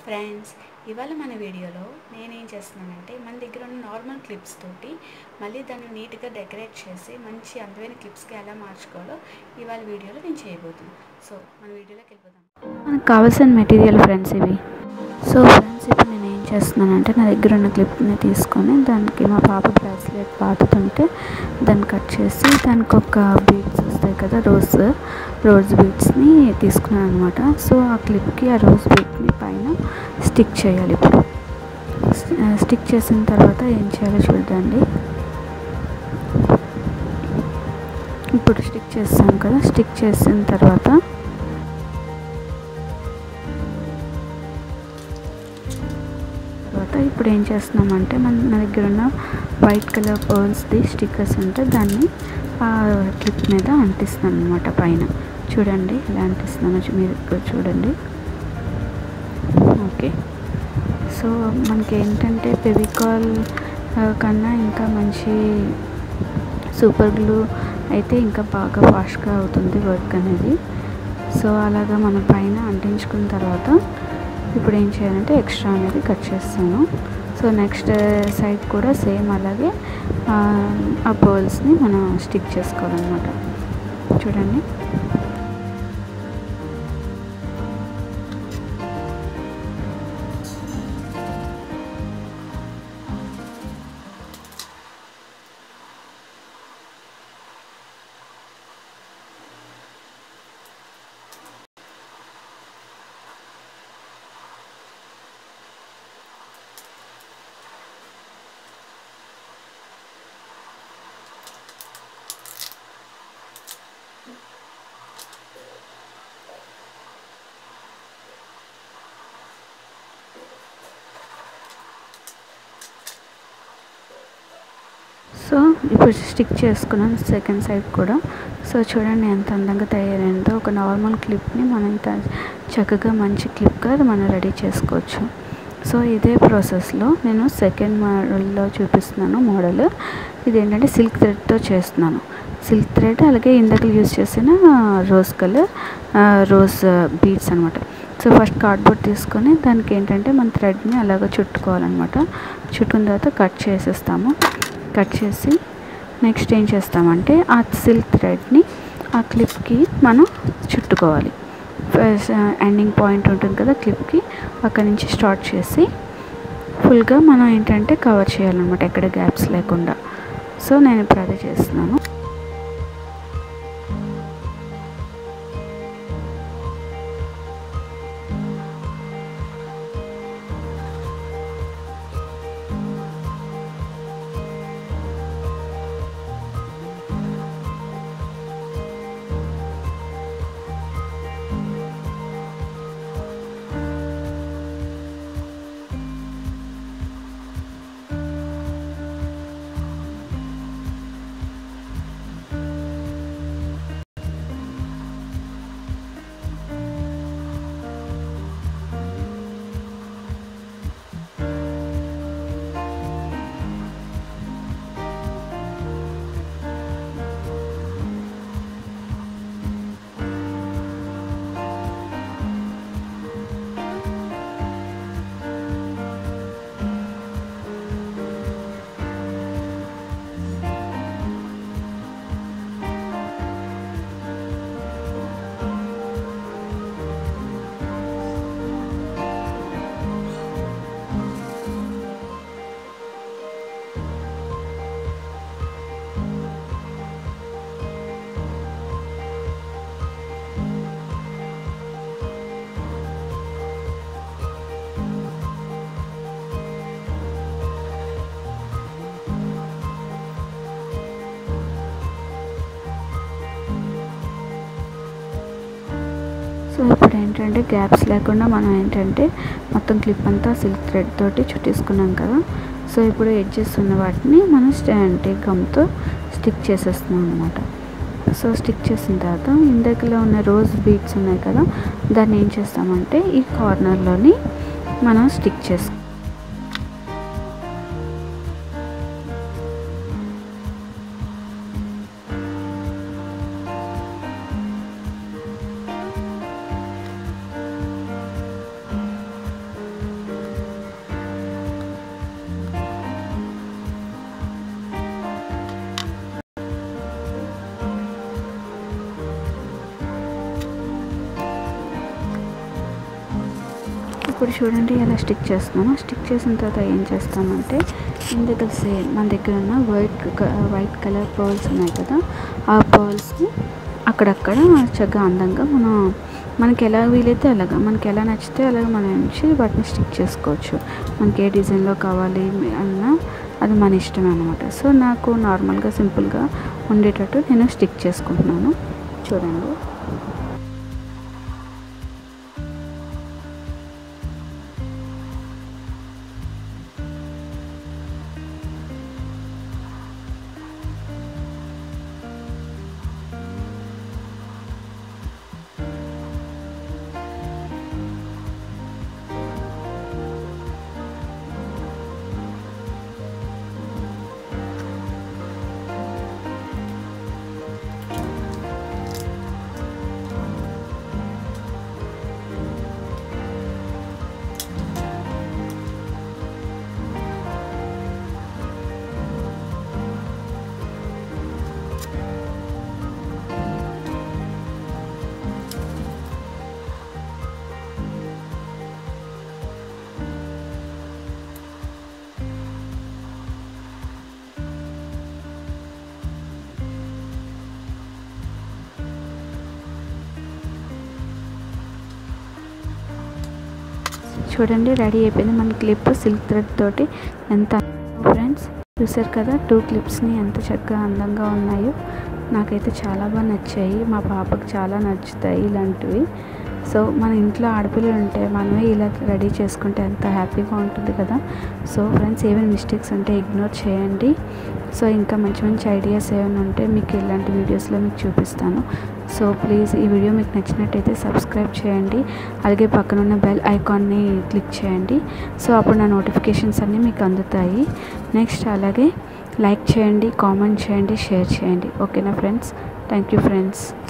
friends ఇవాళ మన వీడియోలో నేనేం చేస్తున్నానంటే మన దగ్గర ఉన్న నార్మల్ క్లిప్స్ తోటి మళ్ళీ దాన్ని నీట్గా డెకరేట్ చేసి మంచి అందమైన క్లిప్స్కి ఎలా మార్చుకోవాలో ఇవాళ వీడియోలో నేను చేయబోతున్నాను సో మన వీడియోలోకి వెళ్ళిపోదాం మనకు కావాల్సిన మెటీరియల్ ఫ్రెండ్స్ ఇవి సో ఫ్రెండ్స్ ఇప్పుడు నేను ఏం చేస్తున్నానంటే నా దగ్గర ఉన్న క్లిప్ని తీసుకొని దానికి మా పాప బ్రాస్లెట్ పాతుతుంటే దాన్ని కట్ చేసి దానికి ఒక బీడ్స్ వస్తాయి కదా రోజ్ రోజ్ బీడ్స్ని తీసుకున్నాను అనమాట సో ఆ క్లిప్కి ఆ రోజ్ బీడ్ని పైన స్టిక్ చేయాలి ఇప్పుడు స్టిక్ చేసిన తర్వాత ఏం చేయాలో చూడండి ఇప్పుడు స్టిక్ చేస్తాం కదా స్టిక్ చేసిన తర్వాత తర్వాత ఇప్పుడు ఏం చేస్తున్నామంటే మన నా దగ్గర ఉన్న వైట్ కలర్ పర్ల్స్ది స్టిక్కర్స్ ఉంటే దాన్ని ఆ క్లిప్ మీద అంటిస్తున్నాను అనమాట పైన చూడండి ఎలా అంటిస్తున్నానో చూ- మీరు ఇక్కడ చూడండి ఓకే సో మనకి ఏంటంటే ఫెవికాల్ కన్నా ఇంకా మంచి సూపర్ గ్లూ అయితే ఇంకా బాగా ఫాస్ట్గా అవుతుంది వర్క్ అనేది సో అలాగా మనం పైన అంటించుకున్న తర్వాత ఇప్పుడు ఏం చేయాలంటే ఎక్స్ట్రా అనేది కట్ చేస్తాను సో నెక్స్ట్ సైడ్ కూడా సేమ్ అలాగే ఆ, ఆ పర్ల్స్ని మనం స్టిక్ చేసుకోవాలన్నమాట చూడండి సో ఇప్పుడు స్టిక్ చేసుకున్నాను సెకండ్ సైడ్ కూడా సో చూడండి ఎంత అందంగా తయారైందో ఒక నార్మల్ క్లిప్ని మనం ఇంత చక్కగా మంచి క్లిప్గా మనం రెడీ చేసుకోవచ్చు సో ఇదే ప్రాసెస్లో నేను సెకండ్ మోడల్లో చూపిస్తున్నాను మోడల్ ఇది ఏంటంటే సిల్క్ థ్రెడ్తో చేస్తున్నాను సిల్క్ థ్రెడ్ అలాగే ఇందాక యూజ్ చేసిన రోజ్ కలర్ రోజ్ బీడ్స్ అనమాట సో ఫస్ట్ కార్డ్బోర్డ్ తీసుకొని దానికి ఏంటంటే మన థ్రెడ్ని అలాగ చుట్టుకోవాలన్నమాట చుట్టుకున్న తర్వాత కట్ చేసేస్తాము కట్ చేసి నెక్స్ట్ ఏం చేస్తామంటే ఆ సిల్క్ థ్రెడ్ని ఆ క్లిప్కి మనం చుట్టుకోవాలి ఫస్ట్ ఎండింగ్ పాయింట్ ఉంటుంది కదా క్లిప్కి అక్కడి నుంచి స్టార్ట్ చేసి ఫుల్గా మనం ఏంటంటే కవర్ చేయాలన్నమాట ఎక్కడ గ్యాప్స్ లేకుండా సో నేను ఇప్పుడు అదే చేస్తున్నాను సో ఇప్పుడు ఏంటంటే గ్యాప్స్ లేకుండా మనం ఏంటంటే మొత్తం క్లిప్ అంతా సిల్క్ థ్రెడ్ తోటి చుట్టేసుకున్నాం కదా సో ఇప్పుడు ఎడ్జెస్ ఉన్న వాటిని మనం స్టా- అంటే గమ్తో స్టిక్ చేసేస్తున్నాం అనమాట సో స్టిక్ చేసిన తర్వాత ఇందాకలో ఉన్న రోజ్ బీడ్స్ ఉన్నాయి కదా దాన్ని ఏం చేస్తామంటే ఈ కార్నర్లోని మనం స్టిక్ చేసు ఇప్పుడు చూడండి ఎలా స్టిక్ చేస్తున్నాను స్టిక్ చేసిన తర్వాత ఏం చేస్తామంటే ఇందుకు సేమ్ మన దగ్గర ఉన్న వైట్ వైట్ కలర్ పర్ల్స్ ఉన్నాయి కదా ఆ పర్ల్స్ని అక్కడక్కడ చక్కగా అందంగా మనం మనకి ఎలా వీలైతే అలాగా మనకి ఎలా నచ్చితే అలాగ మనం ఉంచి వాటిని స్టిక్ చేసుకోవచ్చు మనకి ఏ డిజైన్లో కావాలి అన్నా అది మన ఇష్టం అనమాట సో నాకు నార్మల్గా సింపుల్గా ఉండేటట్టు నేను స్టిక్ చేసుకుంటున్నాను చూడండి చూడండి రెడీ అయిపోయింది మన క్లిప్ సిల్క్ థ్రెడ్ తోటి ఎంత ఫ్రెండ్స్ చూసారు కదా టూ క్లిప్స్ని ఎంత చక్కగా అందంగా ఉన్నాయో నాకైతే చాలా బాగా నచ్చాయి మా పాపకు చాలా నచ్చుతాయి ఇలాంటివి సో మన ఇంట్లో ఆడపిల్లలు ఉంటే మనమే ఇలా రెడీ చేసుకుంటే ఎంత హ్యాపీగా ఉంటుంది కదా సో ఫ్రెండ్స్ ఏమైనా మిస్టేక్స్ ఉంటే ఇగ్నోర్ చేయండి సో ఇంకా మంచి మంచి ఐడియాస్ ఏమైనా ఉంటే మీకు ఇలాంటి వీడియోస్లో మీకు చూపిస్తాను సో ప్లీజ్ ఈ వీడియో మీకు నచ్చినట్టయితే సబ్స్క్రైబ్ చేయండి అలాగే పక్కన ఉన్న బెల్ ఐకాన్ని క్లిక్ చేయండి సో అప్పుడు నా నోటిఫికేషన్స్ అన్నీ మీకు అందుతాయి నెక్స్ట్ అలాగే లైక్ చేయండి కామెంట్ చేయండి షేర్ చేయండి ఓకేనా ఫ్రెండ్స్ థ్యాంక్ యూ ఫ్రెండ్స్